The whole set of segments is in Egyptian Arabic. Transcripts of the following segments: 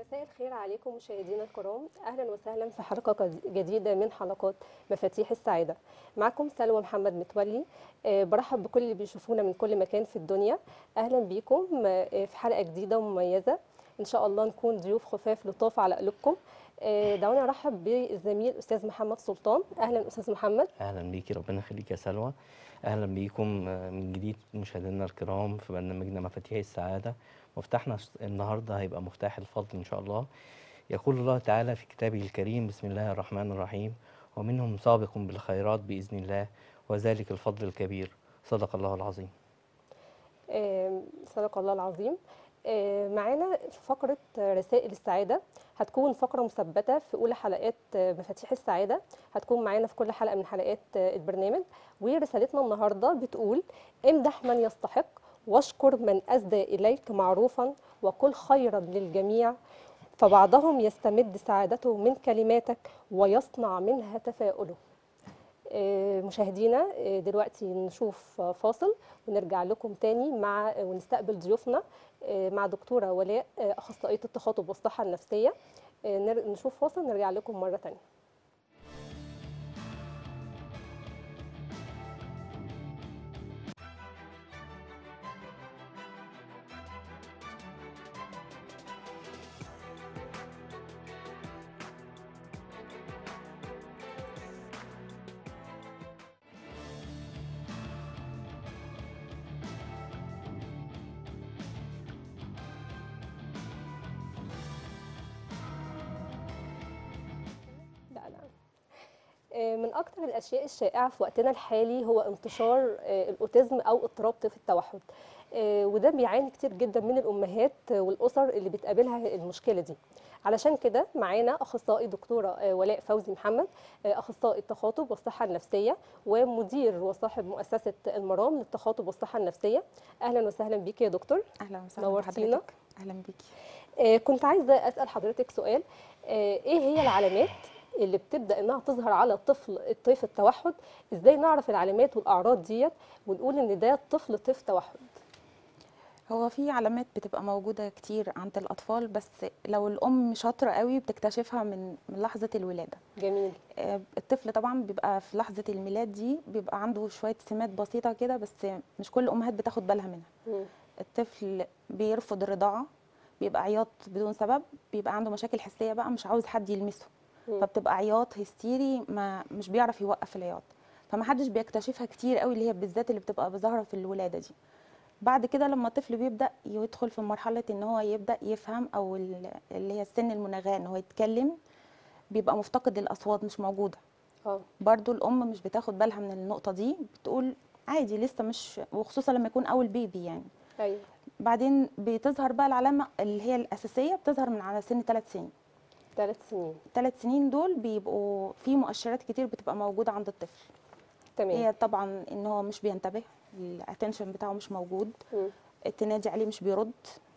مساء الخير عليكم مشاهدينا الكرام اهلا وسهلا في حلقه جد- جديده من حلقات مفاتيح السعاده معكم سلوى محمد متولي آه، برحب بكل اللي بيشوفونا من كل مكان في الدنيا اهلا بيكم آه، في حلقه جديده ومميزه ان شاء الله نكون ضيوف خفاف لطاف على قلوبكم آه، دعوني ارحب بالزميل استاذ محمد سلطان اهلا استاذ محمد اهلا بيكي ربنا يخليك يا سلوى اهلا بيكم آه، من جديد مشاهدينا الكرام في برنامجنا مفاتيح السعاده مفتاحنا ش- النهارده هيبقى مفتاح الفضل ان شاء الله يقول الله تعالى في كتابه الكريم بسم الله الرحمن الرحيم ومنهم سابق بالخيرات باذن الله وذلك الفضل الكبير صدق الله العظيم آه، صدق الله العظيم آه، معانا في فقرة آه، رسائل السعادة هتكون فقرة مثبتة في أولى حلقات آه، مفاتيح السعادة هتكون معانا في كل حلقة من حلقات آه، البرنامج ورسالتنا النهاردة بتقول امدح من يستحق واشكر من أسدى إليك معروفا وقل خيرا للجميع فبعضهم يستمد سعادته من كلماتك ويصنع منها تفاؤله آه، مشاهدينا آه، دلوقتي نشوف آه، فاصل ونرجع لكم تاني مع آه، ونستقبل ضيوفنا آه، مع دكتورة ولاء آه، أخصائية التخاطب والصحة النفسية آه، نر- نشوف فاصل نرجع لكم مرة تانية لا لا آه، من أكثر الأشياء الشائعة في وقتنا الحالي هو انتشار آه، الأوتيزم أو اضطراب طيف التوحد آه، وده بيعاني كتير جدا من الأمهات والأسر اللي بتقابلها المشكلة دي علشان كده معانا أخصائي دكتورة آه، ولاء فوزي محمد آه، أخصائي التخاطب والصحة النفسية ومدير وصاحب مؤسسة المرام للتخاطب والصحة النفسية أهلا وسهلا بيك يا دكتور اهلا وسهلا نورتينا. بحضرتك اهلا بيكي آه، كنت عايزة أسأل حضرتك سؤال آه، إيه هي العلامات اللي بتبدأ إنها تظهر على الطفل الطيف التوحد إزاي نعرف العلامات والأعراض ديت ونقول إن ده طفل طيف توحد هو في علامات بتبقى موجوده كتير عند الاطفال بس لو الام شاطره قوي بتكتشفها من من لحظه الولاده جميل آه، الطفل طبعا بيبقى في لحظه الميلاد دي بيبقى عنده شويه سمات بسيطه كده بس مش كل الامهات بتاخد بالها منها مم. الطفل بيرفض الرضاعه بيبقى عياط بدون سبب بيبقى عنده مشاكل حسيه بقى مش عاوز حد يلمسه مم. فبتبقى عياط هستيري ما مش بيعرف يوقف العياط فما حدش بيكتشفها كتير قوي اللي هي بالذات اللي بتبقى ظاهره في الولاده دي بعد كده لما الطفل بيبدا يدخل في مرحله ان هو يبدا يفهم او ال- اللي هي السن المناغاه ان هو يتكلم بيبقى مفتقد للاصوات مش موجوده اه برضو الام مش بتاخد بالها من النقطه دي بتقول عادي لسه مش وخصوصا لما يكون اول بيبي يعني أيوه بعدين بتظهر بقى العلامه اللي هي الاساسيه بتظهر من على سن ثلاث سنين ثلاث سنين ثلاث سنين دول بيبقوا في مؤشرات كتير بتبقى موجوده عند الطفل تمام هي طبعا ان هو مش بينتبه الاتنشن بتاعه مش موجود مم. التنادي عليه مش بيرد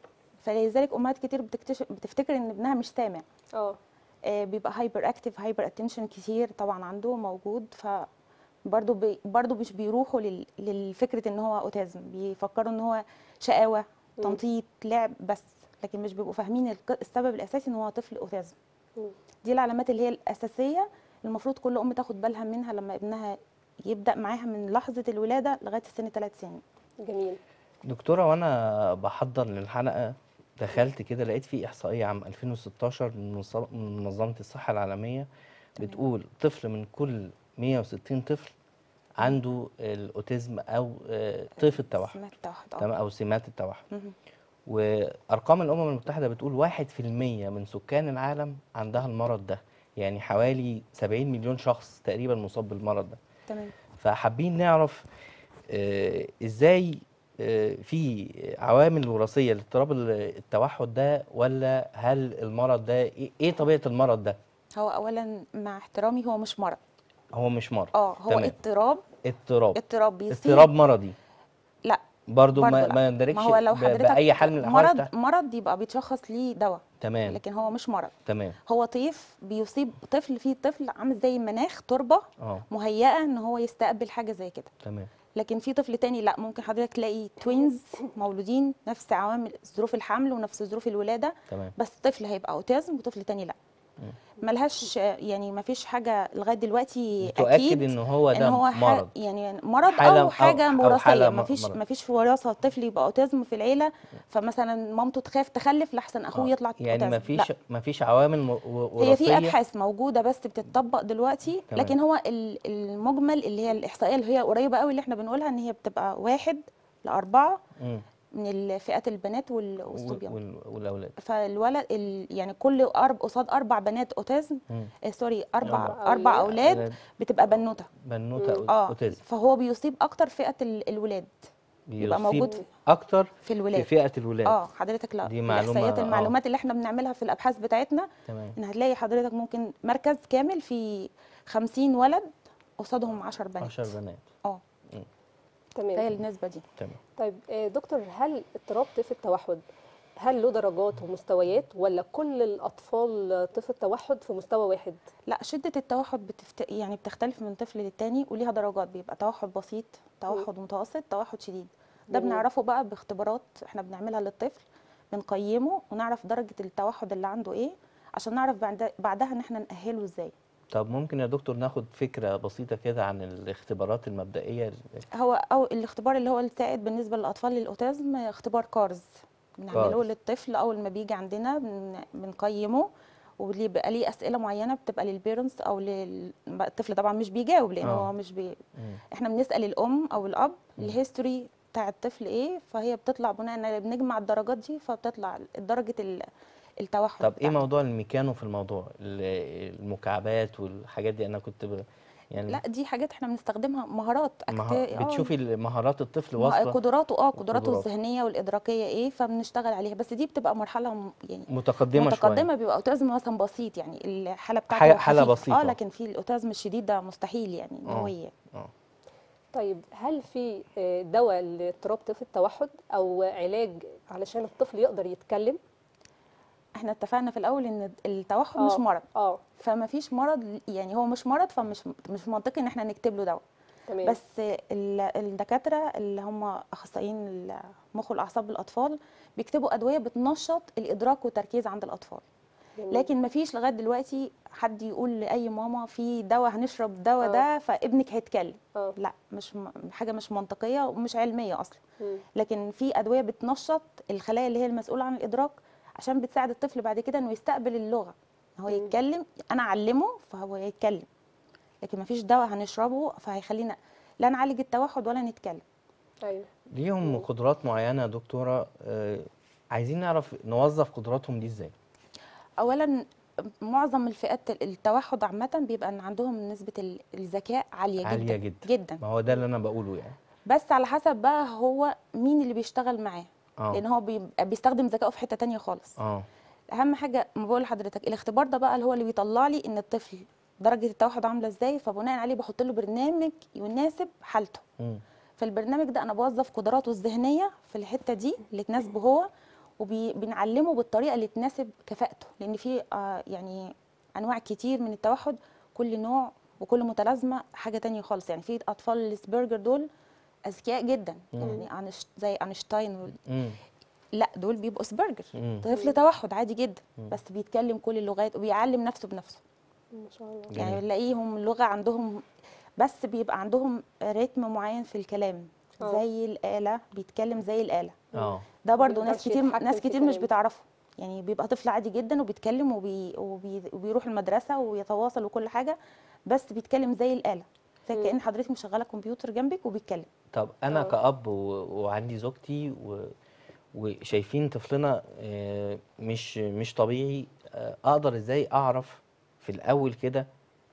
فلذلك امهات كتير بتكتشف بتفتكر ان ابنها مش سامع اه آه، بيبقى هايبر اكتيف هايبر اتنشن كتير طبعا عنده موجود ف برضه بي برضه مش بيروحوا لل... للفكره ان هو اوتيزم بيفكروا ان هو شقاوه مم. تنطيط لعب بس لكن مش بيبقوا فاهمين الك- السبب الاساسي ان هو طفل اوتيزم مم. دي العلامات اللي هي الاساسيه المفروض كل ام تاخد بالها منها لما ابنها يبدا معاها من لحظه الولاده لغايه السن ثلاث سنين جميل دكتوره وانا بحضر للحلقه دخلت كده لقيت في احصائيه عام 2016 من منظ- من منظمه الصحه العالميه بتقول طفل من كل 160 طفل عنده الاوتيزم او آه، طيف التوحد سمات التوحد اه تمام او سمات التوحد مهم. وارقام الامم المتحده بتقول 1% من سكان العالم عندها المرض ده يعني حوالي 70 مليون شخص تقريبا مصاب بالمرض ده تمام فحابين نعرف آه، ازاي آه، في عوامل وراثيه لاضطراب ال- التوحد ده ولا هل المرض ده ايه إيه طبيعه المرض ده هو اولا مع احترامي هو مش مرض هو مش مرض اه هو تمام. اضطراب اضطراب اضطراب بيصيب اضطراب مرضي لا برضو برضو ما, لا. ما يندرجش ما هو لو ب- حضرتك باي حال من الاحوال مرض تحت- مرض يبقى بيتشخص ليه دواء تمام لكن هو مش مرض تمام هو طيف بيصيب طفل فيه طفل عامل زي مناخ تربه اه مهيئه ان هو يستقبل حاجه زي كده تمام لكن في طفل تاني لا ممكن حضرتك تلاقي توينز مولودين نفس عوامل ظروف الحمل ونفس ظروف الولاده تمام بس طفل هيبقى اوتيزم وطفل تاني لا ملهاش يعني ما فيش حاجه لغايه دلوقتي تؤكد اكيد ان هو ان ده هو ح- مرض يعني مرض حالة او أو- حاجه أو وراثيه حالة ما م- فيش مرض. ما فيش وراثه الطفل يبقى اوتيزم في العيله فمثلا مامته تخاف تخلف لحسن اخوه آه. يطلع يعني ما أوتيزم. لا. فيش ما فيش عوامل م- و- هي في وراثيه ابحاث موجوده بس بتطبق دلوقتي تمام. لكن هو ال- المجمل اللي هي الاحصائيه اللي هي قريبه قوي اللي احنا بنقولها ان هي بتبقى واحد لاربعه مم. من الفئات البنات وال- وال- والصبيان وال- والاولاد فالولد ال يعني كل أرب قصاد اربع بنات اوتيزم مم. آه سوري اربع أربع اربع أولاد. اولاد بتبقى بنوته بنوته أو- اه اوتيزم فهو بيصيب اكتر فئه ال- الولاد يبقى بيصيب موجود في- اكتر في في الولاد فئه الولاد اه حضرتك لا دي معلومة، الاحصائيات آه. المعلومات اللي احنا بنعملها في الابحاث بتاعتنا تمام ان هتلاقي حضرتك ممكن مركز كامل فيه 50 ولد قصادهم 10 بنات 10 بنات اه تمام هي النسبه دي تمام طيب آه، دكتور هل اضطراب طفل التوحد هل له درجات ومستويات ولا كل الاطفال طفل التوحد في مستوى واحد لا شده التوحد بتفت... يعني بتختلف من طفل للتاني وليها درجات بيبقى توحد بسيط توحد متوسط توحد شديد ده جميل. بنعرفه بقى باختبارات احنا بنعملها للطفل بنقيمه ونعرف درجه التوحد اللي عنده ايه عشان نعرف بعد... بعدها ان احنا نأهله ازاي طب ممكن يا دكتور ناخد فكره بسيطه كده عن الاختبارات المبدئيه هو او الاختبار اللي هو السائد بالنسبه للاطفال الاوتيزم اختبار كارز بنعمله كارز. للطفل اول ما بيجي عندنا بن- بنقيمه واللي بيبقى ليه اسئله معينه بتبقى للبيرنتس او لل... الطفل طبعا مش بيجاوب لان آه. هو مش بي... مم. احنا بنسال الام او الاب الهيستوري بتاع الطفل ايه فهي بتطلع بناء على بنجمع الدرجات دي فبتطلع درجه ال- التوحد طب ايه بتاعته. موضوع الميكانو في الموضوع ال- المكعبات والحاجات دي انا كنت ب... يعني لا دي حاجات احنا بنستخدمها مهارات مها... أكت- آه، بتشوفي مهارات الطفل ما- واصله قدراته اه قدراته وقدراته. الذهنيه والادراكيه ايه فبنشتغل عليها بس دي بتبقى مرحله م- يعني متقدمه, متقدمه بيبقى اوتيزم مثلا بسيط يعني الحاله بتاعته حاجة- حالة خفيفة. بسيطة. اه لكن في الاوتيزم الشديد ده مستحيل يعني ان هو آه. ي- اه طيب هل في آه، دواء لاضطراب طفل التوحد او علاج علشان الطفل يقدر يتكلم احنا اتفقنا في الاول ان التوحد آه. مش مرض اه فما فيش مرض يعني هو مش مرض فمش مش منطقي ان احنا نكتب له دواء تمام بس ال- الدكاتره اللي هم اخصائيين المخ والاعصاب الاطفال بيكتبوا ادويه بتنشط الادراك والتركيز عند الاطفال جميل. لكن ما فيش لغايه دلوقتي حد يقول لاي ماما في دواء هنشرب الدواء آه. ده فابنك هيتكلم اه لا مش م- حاجه مش منطقيه ومش علميه اصلا مم. لكن في ادويه بتنشط الخلايا اللي هي المسؤوله عن الادراك عشان بتساعد الطفل بعد كده انه يستقبل اللغه هو مم. يتكلم انا اعلمه فهو يتكلم لكن ما فيش دواء هنشربه فهيخلينا لا نعالج التوحد ولا نتكلم ايوه ليهم قدرات معينه يا دكتوره آه عايزين نعرف نوظف قدراتهم دي ازاي اولا معظم الفئات التوحد عامه بيبقى ان عندهم نسبه ال- الذكاء عاليه, عاليه جدا جدا جدا ما هو ده اللي انا بقوله يعني بس على حسب بقى هو مين اللي بيشتغل معاه اه لان هو بيبقى بيستخدم ذكائه في حته تانية خالص اه اهم حاجه ما بقول لحضرتك الاختبار ده بقى اللي هو اللي بيطلع لي ان الطفل درجه التوحد عامله ازاي فبناء عليه بحط له برنامج يناسب حالته مم. فالبرنامج ده انا بوظف قدراته الذهنيه في الحته دي اللي تناسبه هو وبنعلمه بالطريقه اللي تناسب كفاءته لان في آه يعني انواع كتير من التوحد كل نوع وكل متلازمه حاجه تانية خالص يعني في اطفال الاسبرجر دول اذكياء جدا يعني أنش- زي اينشتاين وال- مم. لا دول بيبقوا اسبرجر مم. طفل توحد عادي جدا بس بيتكلم كل اللغات وبيعلم نفسه بنفسه ما شاء الله يعني جميل. بنلاقيهم اللغه عندهم بس بيبقى عندهم رتم معين في الكلام آه. زي الآلة بيتكلم زي الآلة اه ده برضو ناس بيقدرش كتير يتحكم ناس في كتير مش كلامه. بتعرفه يعني بيبقى طفل عادي جدا وبيتكلم وبي وبي وبيروح المدرسة ويتواصل وكل حاجة بس بيتكلم زي الآلة زي مم. كأن حضرتك مشغلة كمبيوتر جنبك وبيتكلم طب انا آه. كأب و... وعندي زوجتي و... وشايفين طفلنا آه، مش مش طبيعي آه، اقدر ازاي اعرف في الاول كده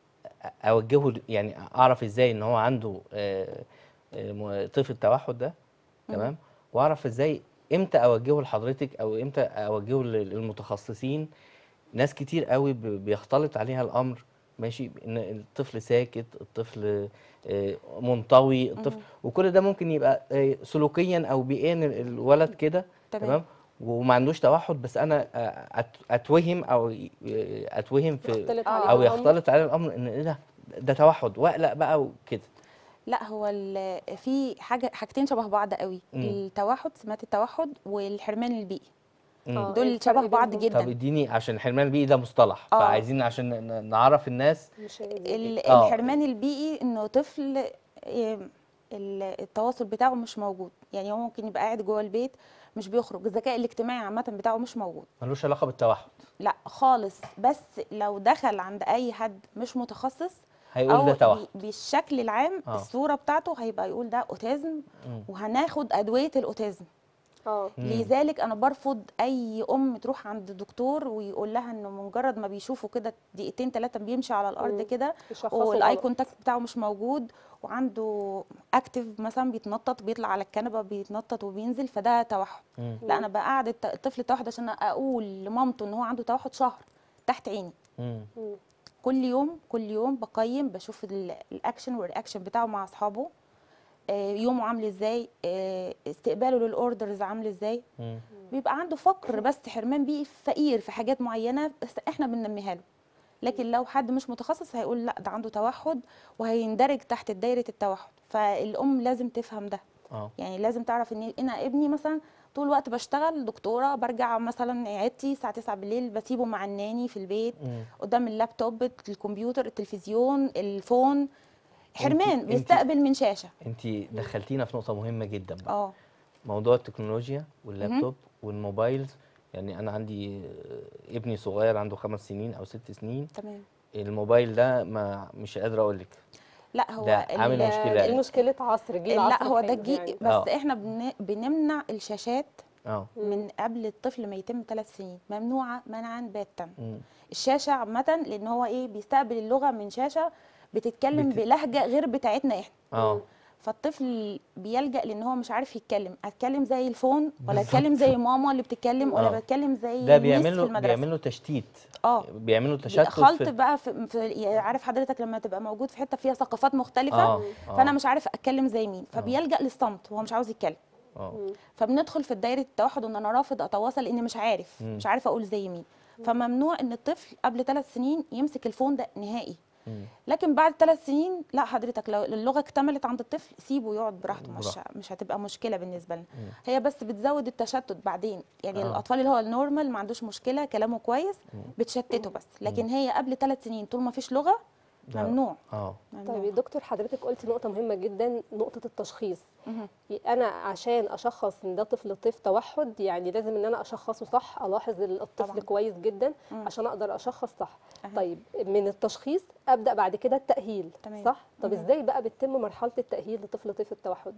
أ- اوجهه ل- يعني اعرف ازاي ان هو عنده آه، آه، م- طفل التوحد ده تمام واعرف ازاي امتى اوجهه لحضرتك او امتى اوجهه لل- للمتخصصين ناس كتير قوي ب- بيختلط عليها الامر ماشي ان الطفل ساكت الطفل آه، منطوي الطفل وكل ده ممكن يبقى آه، سلوكيا او بيئيا ال- الولد كده تمام. تمام وما عندوش توحد بس انا آه، أت- اتوهم او ي- اتوهم في يختلط آه. عليه او الأمر. يختلط عليه الامر ان ايه ده ده توحد واقلق بقى وكده لا هو ال- في حاجه حاجتين شبه بعض قوي مم. التوحد سمات التوحد والحرمان البيئي مم. آه. دول الفرق شبه بعض بينهم. جدا طب اديني عشان الحرمان البيئي ده مصطلح آه. فعايزين عشان ن- نعرف الناس مش ال- آه. الحرمان البيئي انه طفل إيه، ال- التواصل بتاعه مش موجود يعني هو ممكن يبقى قاعد جوه البيت مش بيخرج الذكاء الاجتماعي عامه بتاعه مش موجود ملوش علاقه بالتوحد لا خالص بس لو دخل عند اي حد مش متخصص هيقول او ده توحد بي- بالشكل العام آه. الصوره بتاعته هيبقى يقول ده اوتيزم مم. وهناخد ادويه الاوتيزم اه مم. لذلك انا برفض اي ام تروح عند دكتور ويقول لها انه مجرد ما بيشوفوا كده دقيقتين ثلاثه بيمشي على الارض مم. كده يشخصوا والاي غلط. كونتاكت بتاعه مش موجود وعنده اكتف مثلا بيتنطط بيطلع على الكنبه بيتنطط وبينزل فده توحد مم. لا انا بقعد الت- الطفل توحد عشان اقول لمامته ان هو عنده توحد شهر تحت عيني مم. مم. كل يوم كل يوم بقيم بشوف ال- الاكشن والرياكشن بتاعه مع اصحابه آه، يومه عامل ازاي آه، استقباله للاوردرز عامل ازاي مم. بيبقى عنده فقر بس حرمان بيئي فقير في حاجات معينه بس احنا بننميها له لكن لو حد مش متخصص هيقول لا ده عنده توحد وهيندرج تحت دايره التوحد فالام لازم تفهم ده اه يعني لازم تعرف ان انا ابني مثلا طول الوقت بشتغل دكتوره برجع مثلا عيادتي الساعه 9 بالليل بسيبه مع الناني في البيت مم. قدام اللابتوب الكمبيوتر التلفزيون الفون حرمان انتي- انتي- من من شاشه انت دخلتينا في نقطه مهمه جدا بقى اه موضوع التكنولوجيا واللابتوب والموبايلز يعني انا عندي آه، ابني صغير عنده خمس سنين او ست سنين تمام الموبايل ده ما مش قادر اقول لك لا هو ده ال- عامل مشكلة. دي مشكله عصر جيل عصر لا هو ده حالي جي يعني. بس آه. احنا بن... بنمنع الشاشات اه من قبل الطفل ما يتم ثلاث سنين ممنوعه منعا باتا مم. الشاشه عامه لان هو ايه بيستقبل اللغه من شاشه بتتكلم بت- بلهجه غير بتاعتنا احنا اه فالطفل بيلجأ لان هو مش عارف يتكلم اتكلم زي الفون ولا بالظبط. اتكلم زي ماما اللي بتتكلم آه. ولا بتكلم زي ده الميس بيعمل في له المدرسه بيعمل له تشتيت اه بيعمل له تشتت خلط في بقى في, في يعني عارف حضرتك لما تبقى موجود في حته فيها ثقافات مختلفه اه فانا آه. مش عارف اتكلم زي مين فبيلجأ للصمت وهو مش عاوز يتكلم اه فبندخل في دايره التوحد ان انا رافض اتواصل لاني مش عارف مم. مش عارفه اقول زي مين فممنوع ان الطفل قبل ثلاث سنين يمسك الفون ده نهائي مم. لكن بعد ثلاث سنين لا حضرتك لو اللغه اكتملت عند الطفل سيبه يقعد براحته مش براحته. مش هتبقى مشكله بالنسبه لنا مم. هي بس بتزود التشتت بعدين يعني آه. الاطفال اللي هو النورمال ما عندوش مشكله كلامه كويس بتشتته بس لكن هي قبل ثلاث سنين طول ما فيش لغه ده- ممنوع اه ممنوع. طيب يا دكتور حضرتك قلت نقطة مهمة جدا نقطة التشخيص مهم. أنا عشان أشخص إن ده طفل طيف توحد يعني لازم إن أنا أشخصه صح ألاحظ الطفل طبعاً. كويس جدا مم. عشان أقدر أشخص صح أها. طيب من التشخيص أبدأ بعد كده التأهيل تمام. صح؟ طب مهم. إزاي بقى بتتم مرحلة التأهيل لطفل طيف التوحد؟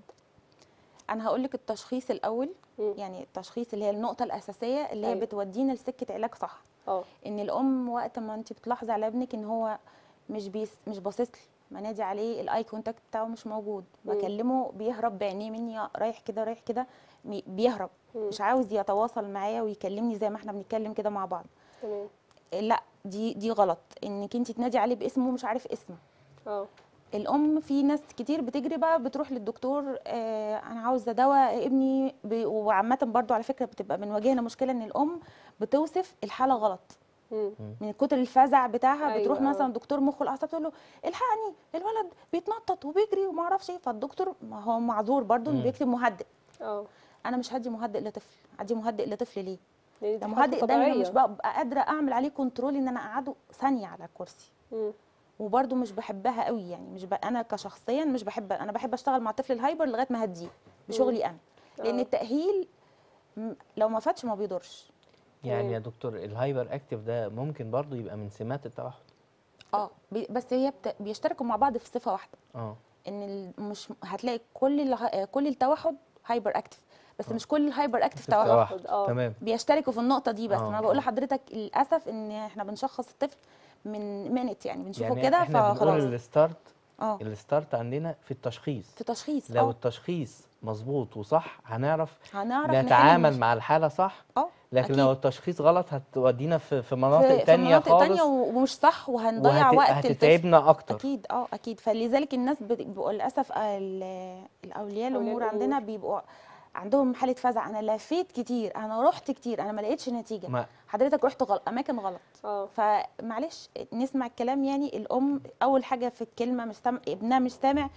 انا هقول لك التشخيص الاول مم. يعني التشخيص اللي هي النقطه الاساسيه اللي هي أيوة. بتودينا لسكه علاج صح اه ان الام وقت ما انت بتلاحظي على ابنك ان هو مش بيس مش باصص لي بنادي عليه الاي كونتاكت بتاعه مش موجود مم. بكلمه بيهرب بعينيه مني رايح كده رايح كده مي- بيهرب مم. مش عاوز يتواصل معايا ويكلمني زي ما احنا بنتكلم كده مع بعض تمام لا دي دي غلط انك انت تنادي عليه باسمه مش عارف اسمه اه الام في ناس كتير بتجري بقى بتروح للدكتور آه انا عاوزه دواء ابني ب... وعامه برضو على فكره بتبقى بنواجهنا مشكله ان الام بتوصف الحاله غلط مم. من كتر الفزع بتاعها أيوة، بتروح آه. مثلا دكتور مخ والاعصاب تقول له الحقني الولد بيتنطط وبيجري وما اعرفش ايه فالدكتور ما هو معذور برضو انه مم. بيكتب مهدئ اه انا مش هدي مهدئ لطفل هدي مهدئ لطفل ليه لأن دي ده حالة مهدئ ده انا طبيعية. مش ببقى قادره اعمل عليه كنترول ان انا اقعده ثانيه على الكرسي مم. وبرده مش بحبها قوي يعني مش ب... انا كشخصيا مش بحب انا بحب اشتغل مع الطفل الهايبر لغايه ما هديه بشغلي انا لان آه. التاهيل م- لو ما فاتش ما بيضرش يعني تمام. يا دكتور الهايبر اكتف ده ممكن برضو يبقى من سمات التوحد اه بي... بس هي بت... بيشتركوا مع بعض في صفه واحده اه ان ال- مش هتلاقي كل اله... كل التوحد هايبر اكتف بس مش كل الهايبر اكتف توحد توحد، آه. تمام بيشتركوا في النقطه دي بس آه. انا بقول لحضرتك للاسف ان احنا بنشخص الطفل من منت يعني بنشوفه يعني كده احنا بنقول فخلاص الستارت اه الستارت عندنا في التشخيص في تشخيص لو اه التشخيص مظبوط وصح هنعرف هنعرف نحل نتعامل المشكلة. مع الحالة صح اه لكن أكيد. لو التشخيص غلط هتودينا في, في مناطق في- في تانية مناطق خالص تانية ومش صح وهنضيع وهت- وقت الطفل هتتعبنا اكتر اكيد اه اكيد فلذلك الناس بت- بيبقوا للاسف ال- الاولياء الامور الأمور. عندنا بيبقوا عندهم حاله فزع انا لفيت كتير انا رحت كتير انا ما لقيتش نتيجه ما حضرتك رحت غلط اماكن غلط اه فمعلش نسمع الكلام يعني الام اول حاجه في الكلمه مش سامع ابنها مش سامع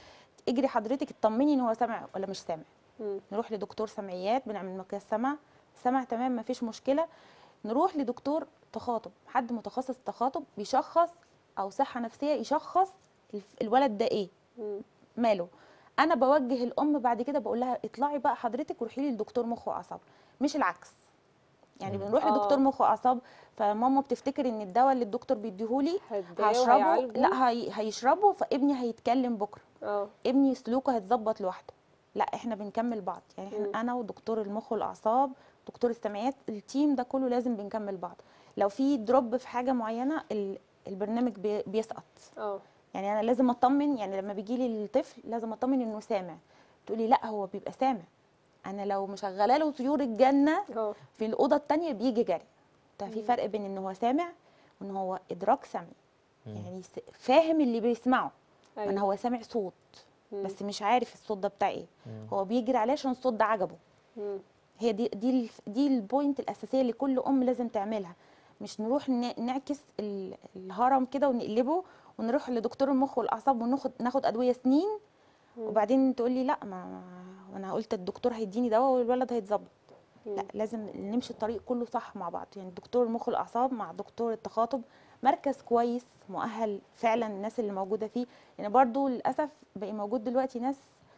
اجري حضرتك اطمني ان هو سامع ولا مش سامع مم. نروح لدكتور سمعيات بنعمل مقياس سمع سمع تمام مفيش مشكله نروح لدكتور تخاطب حد متخصص تخاطب بيشخص او صحه نفسيه يشخص الف- الولد ده ايه مم. ماله انا بوجه الام بعد كده بقول لها اطلعي بقى حضرتك وروحي لي لدكتور مخ واعصاب مش العكس يعني مم. بنروح آه. لدكتور مخ واعصاب فماما بتفتكر ان الدواء اللي الدكتور بيديهولي هتضايقه هشربه وهيعالجه؟ لا هي... هيشربه فابني هيتكلم بكره اه ابني سلوكه هيتظبط لوحده لا احنا بنكمل بعض يعني مم. احنا انا ودكتور المخ والاعصاب دكتور السمعيات التيم ده كله لازم بنكمل بعض لو في دروب في حاجه معينه ال- البرنامج بي- بيسقط اه يعني انا لازم اطمن يعني لما بيجي لي الطفل لازم اطمن انه سامع تقولي لا هو بيبقى سامع انا لو مشغله له طيور الجنه اه في الاوضه التانية بيجي جري ده في مم. فرق بين ان هو سامع وان هو ادراك سمعي مم. يعني س- فاهم اللي بيسمعه ايوه انا هو سامع صوت مم. بس مش عارف الصوت ده بتاع ايه مم. هو بيجري عليه عشان الصوت ده عجبه مم. هي دي دي الف- دي البوينت الاساسيه اللي كل ام لازم تعملها مش نروح ن- نعكس ال- الهرم كده ونقلبه ونروح لدكتور المخ والاعصاب وناخد ناخد ادويه سنين مم. وبعدين تقول لي لا ما انا قلت الدكتور هيديني دواء والولد هيتظبط مم. لا لازم نمشي الطريق كله صح مع بعض يعني دكتور المخ والاعصاب مع دكتور التخاطب مركز كويس مؤهل فعلا الناس اللي موجوده فيه يعني برضو للاسف بقى موجود دلوقتي ناس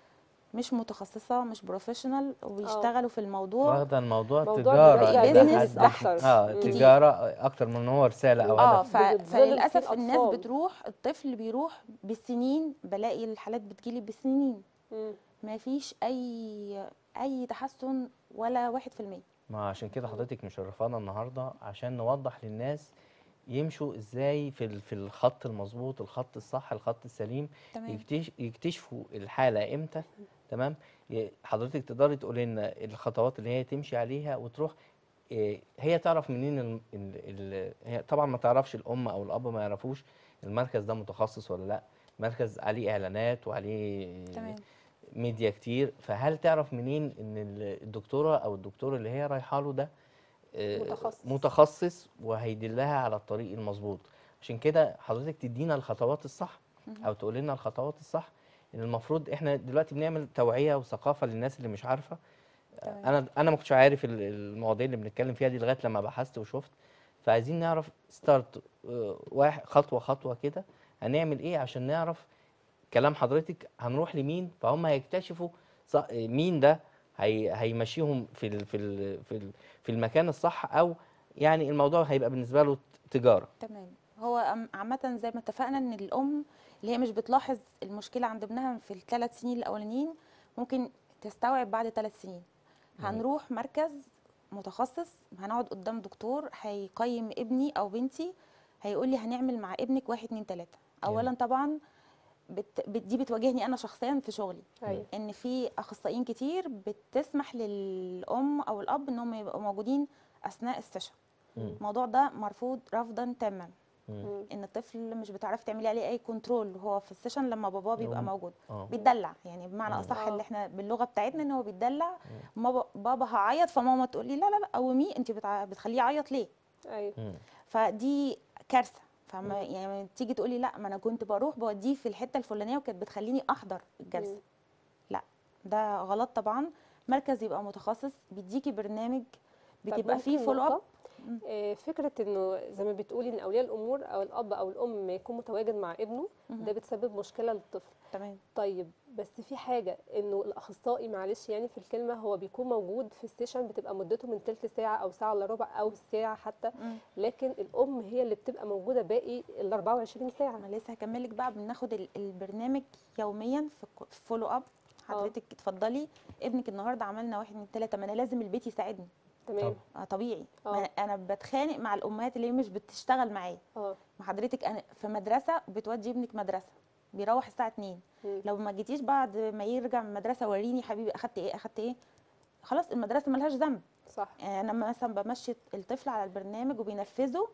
مش متخصصه مش بروفيشنال وبيشتغلوا في الموضوع واخده الموضوع موضوع تجاره دلوقتي بقى لحد- بيزنس بحت. اه مم. تجاره اكتر من ان هو رساله او اه هدف ف... بتتظلم فللاسف فيه الناس الأطفال. بتروح الطفل بيروح بالسنين بلاقي الحالات بتجيلي بالسنين مم. ما فيش اي اي تحسن ولا واحد في المية ما عشان كده حضرتك مشرفانا النهارده عشان نوضح للناس يمشوا ازاي في ال- في الخط المظبوط الخط الصح الخط السليم تمام يكتش يكتشفوا الحاله امتى تمام ي- حضرتك تقدري تقولي لنا الخطوات اللي هي تمشي عليها وتروح إيه، هي تعرف منين ال ال ال هي طبعا ما تعرفش الام او الاب ما يعرفوش المركز ده متخصص ولا لا مركز عليه اعلانات وعليه تمام ميديا كتير فهل تعرف منين ان ال- الدكتوره او الدكتور اللي هي رايحه له ده آه، متخصص. متخصص وهيدلها على الطريق المظبوط عشان كده حضرتك تدينا الخطوات الصح مهم. او تقول لنا الخطوات الصح ان المفروض احنا دلوقتي بنعمل توعيه وثقافه للناس اللي مش عارفه تمام. انا انا ما كنتش عارف ال- المواضيع اللي بنتكلم فيها دي لغايه لما بحثت وشفت فعايزين نعرف ستارت واحد خطوه خطوه كده هنعمل ايه عشان نعرف كلام حضرتك هنروح لمين فهم هيكتشفوا ص- مين ده هي هيمشيهم في ال في ال في ال في المكان الصح او يعني الموضوع هيبقى بالنسبه له تجاره تمام هو أم- عامة زي ما اتفقنا ان الام اللي هي مش بتلاحظ المشكلة عند ابنها في الثلاث سنين الاولانيين ممكن تستوعب بعد ثلاث سنين مم. هنروح مركز متخصص هنقعد قدام دكتور هيقيم ابني او بنتي هيقول لي هنعمل مع ابنك واحد اتنين تلاتة اولا طبعا بت... بت- دي بتواجهني انا شخصيا في شغلي ايوه ان في اخصائيين كتير بتسمح للام او الاب ان هم يبقوا موجودين اثناء السيشن مم. الموضوع ده مرفوض رفضا تاما مم. مم. ان الطفل مش بتعرفي تعملي عليه اي كنترول وهو في السيشن لما باباه بيبقى يوم- موجود اه بيتدلع يعني بمعنى مم. اصح آه. اللي احنا باللغه بتاعتنا ان هو بيتدلع ماما بابا هعيط فماما تقول لي لا لا لا قوميه انت بتع... بتخليه يعيط ليه ايوه مم. فدي كارثه فما يعني تيجي تقولي لا ما انا كنت بروح بوديه في الحته الفلانيه وكانت بتخليني احضر الجلسه مم. لا ده غلط طبعا مركز يبقى متخصص بيديكي برنامج طب بتبقى فيه ممكن فولو اب نقطة؟ آه، فكرة انه زي ما بتقولي ان اولياء الامور او الاب او الام يكون متواجد مع ابنه ده بتسبب مشكلة للطفل تمام طيب بس في حاجة انه الاخصائي معلش يعني في الكلمة هو بيكون موجود في السيشن بتبقى مدته من تلت ساعة او ساعة الا ربع او ساعة حتى مم. لكن الام هي اللي بتبقى موجودة باقي ال 24 ساعة انا لسه هكملك بقى بناخد ال- البرنامج يوميا في الك- في فولو اب حضرتك اتفضلي ابنك النهارده عملنا واحد من ثلاثه ما انا لازم البيت يساعدني تمام آه طبيعي آه. ما انا بتخانق مع الامهات اللي هي مش بتشتغل معايا اه ما حضرتك انا في مدرسه بتودي ابنك مدرسه بيروح الساعه 2 مم. لو ما جيتيش بعد ما يرجع من المدرسه وريني حبيبي اخدت ايه اخدت ايه خلاص المدرسه ملهاش ذنب صح يعني انا مثلا بمشي الطفل على البرنامج وبينفذه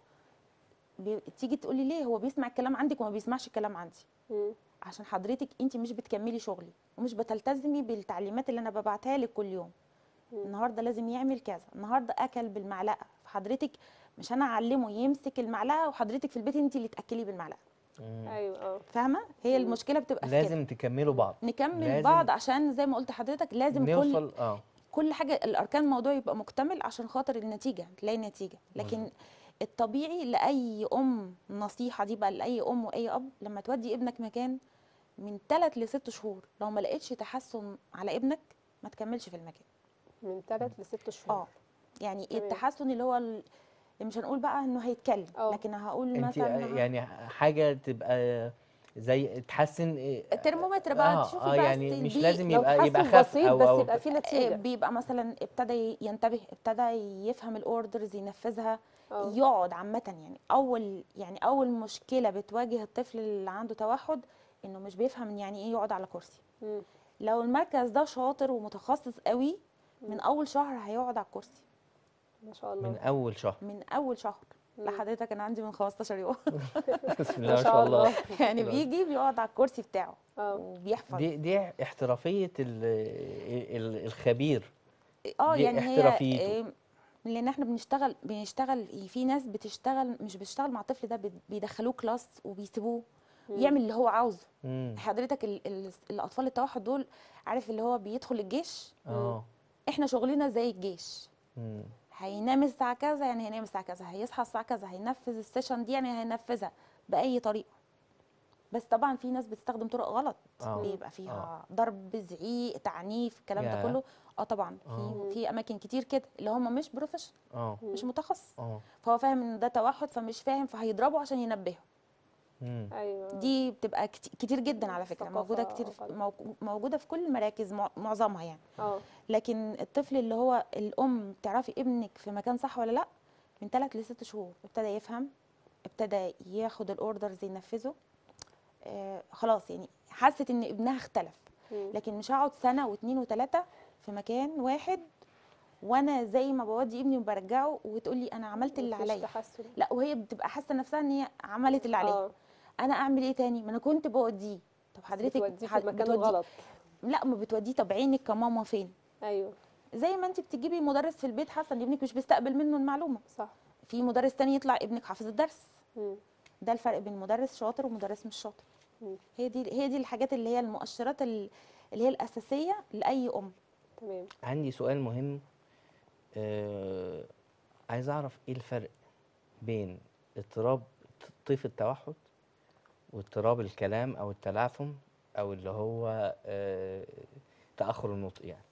بي... تيجي تقولي ليه هو بيسمع الكلام عندك وما بيسمعش الكلام عندي مم. عشان حضرتك انت مش بتكملي شغلي ومش بتلتزمي بالتعليمات اللي انا ببعتها لك كل يوم مم. النهارده لازم يعمل كذا النهارده اكل بالمعلقه فحضرتك مش انا اعلمه يمسك المعلقه وحضرتك في البيت انت اللي تاكليه بالمعلقه مم. ايوه اه فاهمه هي مم. المشكله بتبقى في كده لازم تكملوا بعض نكمل لازم بعض عشان زي ما قلت لحضرتك لازم كل نوصل اه كل حاجه الاركان الموضوع يبقى مكتمل عشان خاطر النتيجه تلاقي نتيجه لكن مظبوط. الطبيعي لاي ام النصيحه دي بقى لاي ام واي اب لما تودي ابنك مكان من ثلاث لست شهور لو ما لقيتش تحسن على ابنك ما تكملش في المكان من ثلاث لست شهور اه يعني تمام. التحسن اللي هو ال- مش هنقول بقى انه هيتكلم اه. لكن هقول انت مثلا يعني حاجه تبقى زي تحسن إيه، الترمومتر بقى اه, تشوفي آه بس يعني مش دي لازم لو يبقى يبقى تحسن خف بسيط او بس او يبقى في آه، نتيجه بيبقى مثلا ابتدى ينتبه ابتدى يفهم الاوردرز ينفذها اه يقعد عامة يعني أول يعني أول مشكلة بتواجه الطفل اللي عنده توحد إنه مش بيفهم يعني إيه يقعد على كرسي مم. لو المركز ده شاطر ومتخصص قوي مم. من أول شهر هيقعد على الكرسي ما شاء من الله اول شهر من أول شهر مم. لحضرتك أنا عندي من 15 يوم بسم الله ما شاء الله يعني الله. بيجي بيقعد على الكرسي بتاعه اه وبيحفظ دي دي احترافيه ال- ال- الخبير اه دي يعني هي احترافيته. آه، لان احنا بنشتغل بنشتغل في ناس بتشتغل مش بتشتغل مع الطفل ده بي- بيدخلوه كلاس وبيسيبوه مم. يعمل اللي هو عاوزه مم. حضرتك ال ال الاطفال التوحد دول عارف اللي هو بيدخل الجيش اه احنا شغلنا زي الجيش مم. هينام الساعه كذا يعني هينام الساعه كذا هيصحى الساعه كذا هينفذ السيشن دي يعني هينفذها باي طريقه بس طبعا في ناس بتستخدم طرق غلط آه. بيبقى فيها ضرب زعيق تعنيف الكلام ده ياه. كله اه طبعا آه. في في اماكن كتير كده اللي هم مش بروفيشنال اه مش متخصص اه فهو فاهم ان ده توحد فمش فاهم فهيضربه عشان ينبهه مم. ايوه دي بتبقى كت- كتير جدا على فكره ثقافة موجوده كتير في- غلط. مو- موجوده في كل المراكز مع- معظمها يعني اه لكن الطفل اللي هو الام تعرفي ابنك في مكان صح ولا لا من ثلاث لست شهور ابتدى يفهم ابتدى ياخد الاوردرز ينفذه آه خلاص يعني حست ان ابنها اختلف مم. لكن مش هقعد سنه واثنين وثلاثه في مكان واحد وانا زي ما بودي ابني وبرجعه وتقولي انا عملت اللي مفيش عليا تحسن لا وهي بتبقى حاسه نفسها ان هي عملت اللي عليها اه انا اعمل ايه تاني ما انا كنت بوديه طب حضرتك بتوديه في حد- المكان بتوديه- الغلط لا ما بتوديه طب عينك كماما فين ايوه زي ما انت بتجيبي مدرس في البيت حاسه ان ابنك مش بيستقبل منه المعلومه صح في مدرس تاني يطلع ابنك حافظ الدرس مم. ده الفرق بين مدرس شاطر ومدرس مش شاطر مم. هي دي هي دي الحاجات اللي هي المؤشرات ال- اللي هي الاساسيه لاي ام تمام عندي سؤال مهم آه عايز اعرف ايه الفرق بين اضطراب طيف التوحد واضطراب الكلام او التلعثم او اللي هو آه تاخر النطق يعني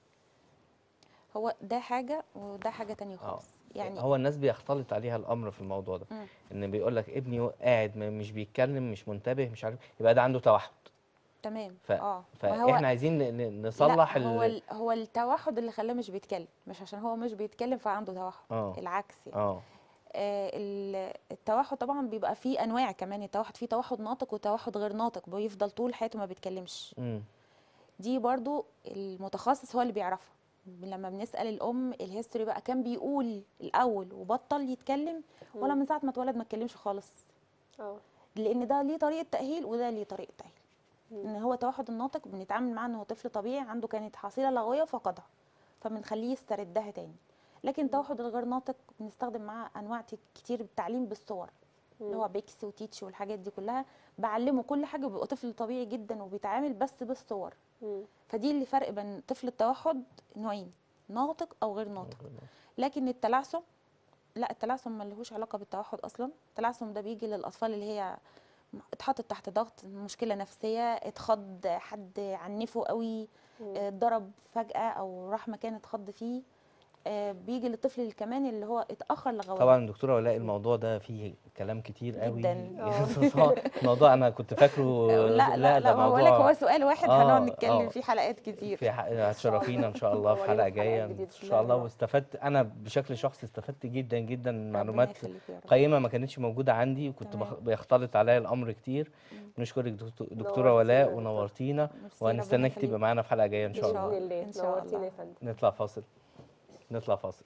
هو ده حاجه وده حاجه تانية اه خالص يعني هو الناس بيختلط عليها الامر في الموضوع ده مم. ان بيقول لك ابني قاعد ما- مش بيتكلم مش منتبه مش عارف يبقى ده عنده توحد تمام ف- اه ما هو- فاحنا عايزين ن- ن- نصلح لا هو ال... ال- هو التوحد اللي خلاه مش بيتكلم مش عشان هو مش بيتكلم فعنده توحد اه العكس يعني اه آه، ال- التوحد طبعا بيبقى فيه انواع كمان التوحد فيه توحد ناطق وتوحد غير ناطق بيفضل طول حياته ما بيتكلمش امم دي برضو المتخصص هو اللي بيعرفها لما بنسأل الأم الهيستوري بقى كان بيقول الأول وبطل يتكلم ولا مم. من ساعة ما اتولد ما اتكلمش خالص اه لأن ده ليه طريقة تأهيل وده ليه طريقة تأهيل مم. إن هو توحد الناطق بنتعامل معاه إن هو طفل طبيعي عنده كانت حصيلة لغوية فقدها فبنخليه يستردها تاني لكن التوحد الغير ناطق بنستخدم معاه أنواع ت- كتير بالتعليم بالصور اللي هو بيكس وتيتش والحاجات دي كلها بعلمه كل حاجة وبيبقى طفل طبيعي جدا وبيتعامل بس بالصور مم. فدي اللي فرق بين طفل التوحد نوعين ناطق او غير ناطق لكن التلعثم لا التلعثم ملهوش علاقه بالتوحد اصلا التلعثم ده بيجي للاطفال اللي هي اتحطت تحت ضغط مشكله نفسيه اتخض حد عنفه قوي مم. آه، اتضرب فجاه او راح مكان اتخض فيه آه، بيجي للطفل كمان اللي هو اتاخر لغويا طبعا دكتوره ولاء الموضوع ده فيه كلام كتير قوي جداً. الموضوع انا كنت فاكره لا لا لا ما بقول لك هو سؤال واحد آه، هنقعد آه. نتكلم فيه حلقات كتير في ح- هتشرفينا ان شاء الله في نورينا حلقه في حلقات جايه جديدة ان بسم شاء الله الله واستفدت انا بشكل شخصي استفدت جدا جدا من ربنا معلومات يخليك يا رب. قيمه ما كانتش موجوده عندي وكنت تمام. بخ- بيختلط عليا الامر كتير بنشكرك دكتو- دكتوره نورتينا ولاء يا دكتورة. ونورتينا ميرسي، ربنا وهنستناك يخليك. تبقى معانا في حلقه جايه ان شاء إن شاء الله باذن الله إن شاء نورتينا الله. يا فندم نطلع فاصل نطلع فاصل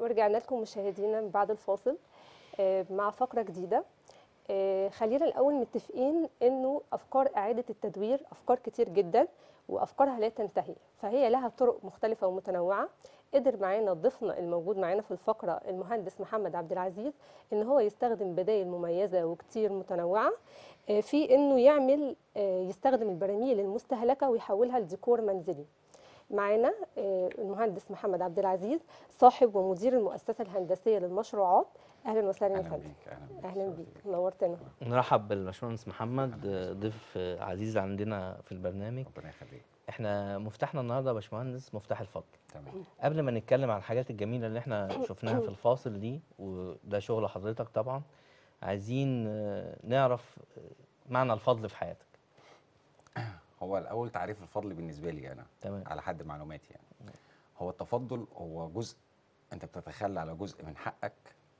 ورجعنا لكم مشاهدينا من بعد الفاصل آه، مع فقرة جديدة آه، خلينا الأول متفقين إنه أفكار إعادة التدوير أفكار كتير جدا وأفكارها لا تنتهي فهي لها طرق مختلفة ومتنوعة قدر معانا ضيفنا الموجود معانا في الفقرة المهندس محمد عبد العزيز إن هو يستخدم بدائل مميزة وكتير متنوعة آه، في إنه يعمل آه، يستخدم البراميل المستهلكة ويحولها لديكور منزلي معانا آه، المهندس محمد عبد العزيز صاحب ومدير المؤسسة الهندسية للمشروعات أهلا وسهلا يا اهلا فندم بيك اهلا بيك أهلا أستاذ بيك بيه. نورتنا نرحب بالباشمهندس محمد آه، ضيف آه، عزيز عندنا في البرنامج ربنا يخليك احنا مفتاحنا النهارده يا باشمهندس مفتاح الفضل تمام قبل ما نتكلم عن الحاجات الجميله اللي احنا شفناها في الفاصل دي وده شغل حضرتك طبعا عايزين آه، نعرف آه، معنى الفضل في حياتك هو الاول تعريف الفضل بالنسبه لي انا تمام على حد معلوماتي يعني هو التفضل هو جزء انت بتتخلى على جزء من حقك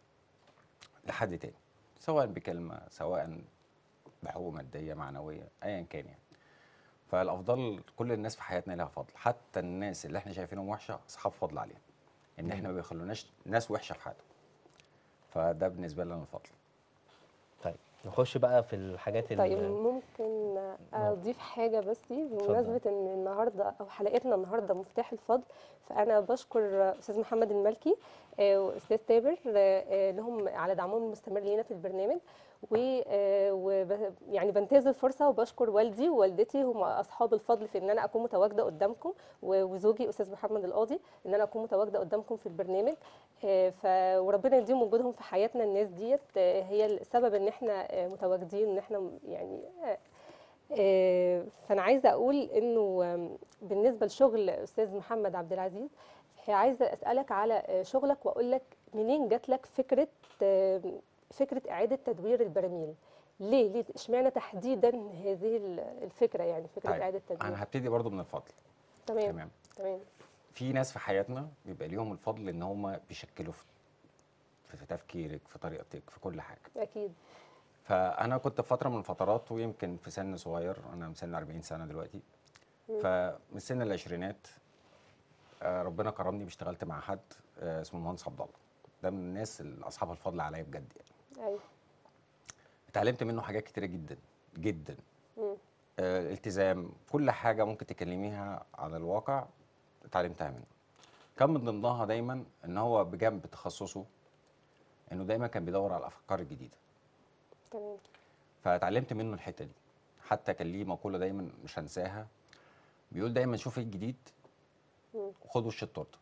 لحد تاني سواء بكلمه سواء بحقوق ماديه معنويه ايا كان يعني فالافضل كل الناس في حياتنا لها فضل حتى الناس اللي احنا شايفينهم وحشه اصحاب فضل علينا ان احنا ما بيخلوناش ناس وحشه في حياتهم فده بالنسبه لنا الفضل طيب نخش بقى في الحاجات طيب اللي ممكن اضيف حاجه بس دي بمناسبه ان النهارده او حلقتنا النهارده مفتاح الفضل فانا بشكر استاذ محمد الملكي آه، واستاذ تامر آه، آه، لهم على دعمهم المستمر لينا في البرنامج و آه، وب- يعني بنتهز الفرصه وبشكر والدي ووالدتي هم اصحاب الفضل في ان انا اكون متواجده قدامكم و- وزوجي استاذ محمد القاضي ان انا اكون متواجده قدامكم في البرنامج آه، ف وربنا يديم وجودهم في حياتنا الناس ديت آه، هي السبب ان احنا آه، متواجدين ان احنا م- يعني آه، آه، فانا عايزه اقول انه آم، بالنسبه لشغل استاذ محمد عبد العزيز آه، عايزه اسالك على آه، شغلك واقول لك منين جات لك فكره آم، فكره اعاده تدوير البراميل ليه ليه اشمعنى تحديدا هذه ال- الفكره يعني فكره طيب، اعاده التدوير انا هبتدي برضو من الفضل تمام تمام تمام في ناس في حياتنا بيبقى ليهم الفضل ان هم بيشكلوا في في تفكيرك في طريقتك في كل حاجه اكيد فانا كنت في فتره من الفترات ويمكن في سن صغير انا من سن 40 سنه دلوقتي فمن سن العشرينات آه، ربنا كرمني واشتغلت مع حد آه، اسمه المهندس عبد الله ده من الناس اللي اصحاب الفضل عليا بجد يعني ايوه اتعلمت منه حاجات كتيره جدا جدا مم. آه، التزام كل حاجه ممكن تكلميها على الواقع اتعلمتها منه كان من ضمنها دايما ان هو بجنب تخصصه انه دايما كان بيدور على الافكار الجديده تمام فاتعلمت منه الحته دي حتى كان ليه مقوله دايما مش هنساها بيقول دايما شوف ايه الجديد مم. وخد وش التورته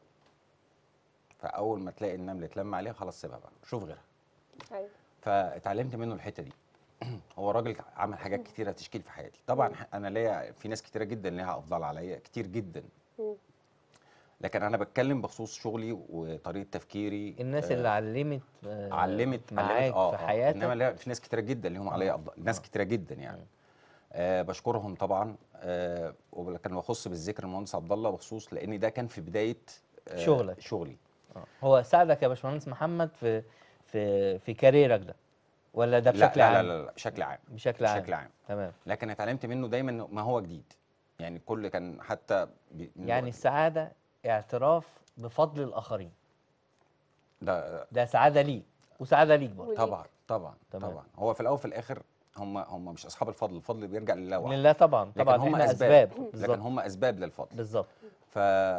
فاول ما تلاقي النمل اتلم عليها خلاص سيبها بقى شوف غيرها ايوه فاتعلمت منه الحته دي هو راجل عمل حاجات كتيره تشكيل في حياتي طبعا انا ليا في ناس كتيره جدا ليها افضل عليا كتير جدا مم. لكن انا بتكلم بخصوص شغلي وطريقه تفكيري الناس آه، اللي علمت آه، علمت معاك علمت اه في آه. حياتك انما لا في ناس كتيره جدا ليهم عليا افضل ناس كتيره جدا يعني آه بشكرهم طبعا آه ولكن بخص بالذكر المهندس عبد الله بخصوص لان ده كان في بدايه آه شغلك. شغلي آه. هو ساعدك يا باشمهندس محمد في في في كاريرك ده ولا ده لا بشكل لا, عام لا لا لا بشكل عام بشكل عام بشكل عام تمام لكن اتعلمت منه دايما إنه ما هو جديد يعني كل كان حتى بي- من يعني الوقت- السعاده اعتراف بفضل الاخرين ده ده سعاده ليك وسعاده ليك برضه وليك. طبعا طبعا تمام. طبعا هو في الاول وفي الاخر هم هم مش اصحاب الفضل الفضل بيرجع لله وحده لله طبعا لكن طبعا هم احنا اسباب اسباب لكن بالظبط هم اسباب للفضل بالظبط ف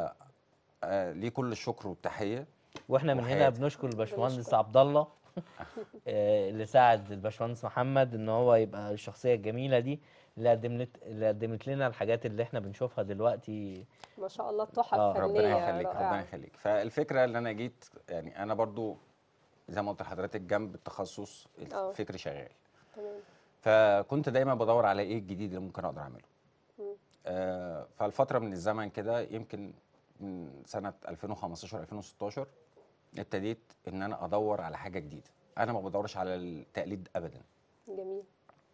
آه، ليه كل الشكر والتحيه واحنا من هنا وحياتي. بنشكر الباشمهندس بنشكر. عبد الله آه، اللي ساعد الباشمهندس محمد ان هو يبقى الشخصيه الجميله دي اللي قدمت اللي قدمت لنا الحاجات اللي احنا بنشوفها دلوقتي ما شاء الله تحف آه، فنيه ربنا يخليك رائعة. ربنا يخليك فالفكره اللي انا جيت يعني انا برضو زي ما قلت لحضرتك جنب التخصص آه. الفكر شغال تمام فكنت دايما بدور على ايه الجديد اللي ممكن اقدر اعمله مم. آه فالفتره من الزمن كده يمكن من سنه 2015 2016 ابتديت ان انا ادور على حاجه جديده انا ما بدورش على التقليد ابدا جميل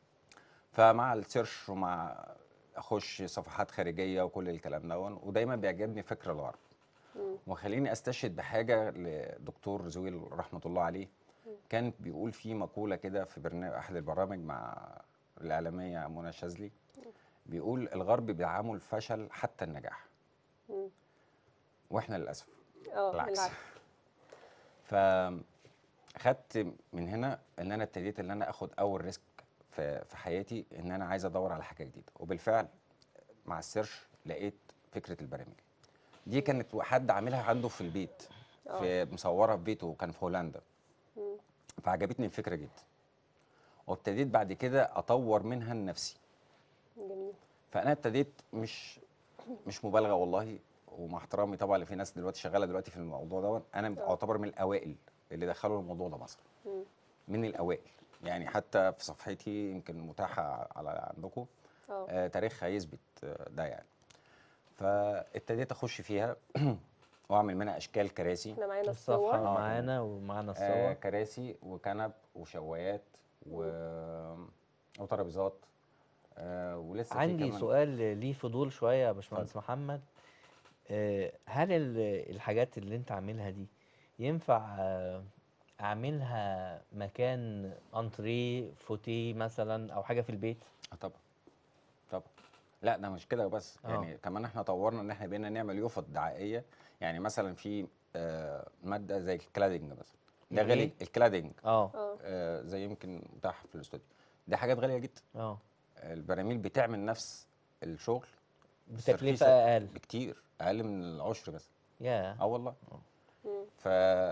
فمع السيرش ومع اخش صفحات خارجيه وكل الكلام ده ودايما بيعجبني فكر الغرب مم. وخليني استشهد بحاجه لدكتور زويل رحمه الله عليه كان بيقول في مقوله كده في برنامج احد البرامج مع الاعلاميه منى شاذلي بيقول الغرب بيدعموا الفشل حتى النجاح مم. واحنا للاسف اه بالعكس. بالعكس فخدت من هنا ان انا ابتديت ان انا اخد اول ريسك في في حياتي ان انا عايز ادور على حاجه جديده وبالفعل مع السيرش لقيت فكره البراميل دي كانت حد عاملها عنده في البيت في مصورها في بيته وكان في هولندا فعجبتني الفكره جدا وابتديت بعد كده اطور منها لنفسي جميل فانا ابتديت مش مش مبالغه والله ومع احترامي طبعا اللي في ناس دلوقتي شغاله دلوقتي في الموضوع ده انا اعتبر من الاوائل اللي دخلوا الموضوع ده مصر مم. من الاوائل يعني حتى في صفحتي يمكن متاحه على عندكم اه آه تاريخها يثبت آه، ده يعني فابتديت اخش فيها واعمل منها اشكال كراسي احنا معانا الصفحة الصور آه. معانا ومعانا آه الصور كراسي وكنب وشوايات و... وترابيزات آه ولسه في عندي كمان سؤال ليه فضول شوية يا باشمهندس محمد آه، هل ال- الحاجات اللي انت عاملها دي ينفع آه، اعملها مكان انتريه فوتيه مثلا او حاجة في البيت آه طبعا طبعا لا ده مش كده بس آه. يعني كمان احنا طورنا ان احنا بقينا نعمل يوفط دعائيه يعني مثلا في آه ماده زي الكلادنج مثلا ده الإيه؟ غالي الكلادنج اه اه آه زي يمكن متاح في الاستوديو دي حاجات غاليه جدا اه البراميل بتعمل نفس الشغل بس بتكلفة رخيصة اقل بكتير اقل من العشر بس يا اه والله مم. ف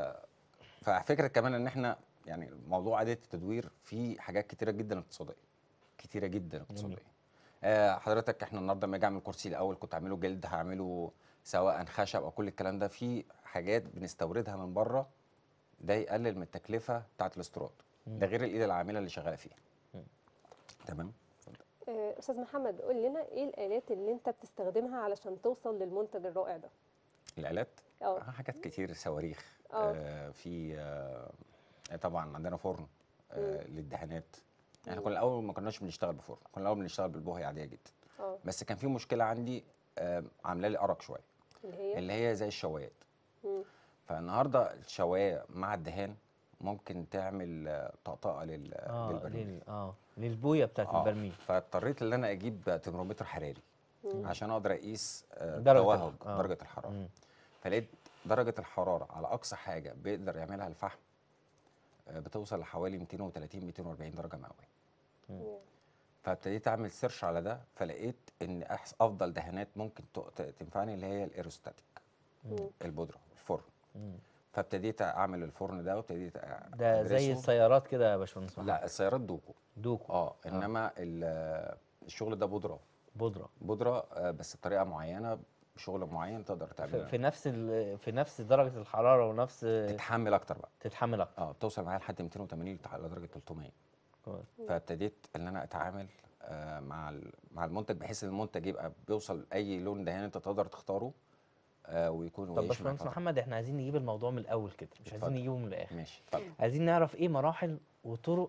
ففكره كمان ان احنا يعني موضوع اعاده التدوير فيه حاجات كتيره جدا اقتصاديه كتيره جدا اقتصاديه آه حضرتك احنا النهارده لما اجي اعمل كرسي الاول كنت اعمله جلد هعمله سواء خشب او كل الكلام ده في حاجات بنستوردها من بره ده يقلل من التكلفه بتاعه الاستيراد ده غير الايد العامله اللي شغاله فيها تمام آه، استاذ محمد قول لنا ايه الالات اللي انت بتستخدمها علشان توصل للمنتج الرائع ده الالات اه آه، حاجات كتير صواريخ اه. آه في آه طبعا عندنا فرن آه للدهانات احنا مم. كنا الاول ما كناش بنشتغل بفرن كنا الاول بنشتغل بالبوهي عاديه جدا اه بس كان في مشكله عندي آه عامله لي ارق شويه اللي هي اللي هي زي الشوايات مم. فالنهارده الشوايه مع الدهان ممكن تعمل آه، طقطقه لل اه للبرميل لل اه للبوية بتاعت آه، البرميل فاضطريت ان انا اجيب ترمومتر حراري مم. عشان اقدر اقيس آه، درجة توهج ال- آه. درجه الحراره مم. فلقيت درجة الحرارة على أقصى حاجة بيقدر يعملها الفحم آه، بتوصل لحوالي 230 240 درجة مئوية مم. فابتديت أعمل سيرش على ده فلقيت إن أحس أفضل دهانات ممكن ت- ت- تنفعني اللي هي الإيروستاتيك مم. البودرة الفرن مم. فابتديت أعمل الفرن ده وابتديت أ- ده زي أدرسه. السيارات كده يا باشمهندس محمد لا السيارات دوكو دوكو اه انما ال- الشغل ده بودره بودرة بودره آه، بس بطريقه معينه بشغل معين تقدر في, تعملها في نفس ال- في نفس درجة الحرارة ونفس تتحمل اكتر بقى تتحمل اكتر اه بتوصل معايا لحد 280 لدرجه 300 كويس. فابتديت ان انا اتعامل آه، مع ال- مع المنتج بحيث ان المنتج يبقى بيوصل اي لون دهان انت تقدر تختاره آه، ويكون طب ويعيش معاك باشمهندس فترة. محمد احنا عايزين نجيب الموضوع من الاول كده مش عايزين اتفضل. نجيبه من الاخر ماشي اتفضل عايزين نعرف ايه مراحل وطرق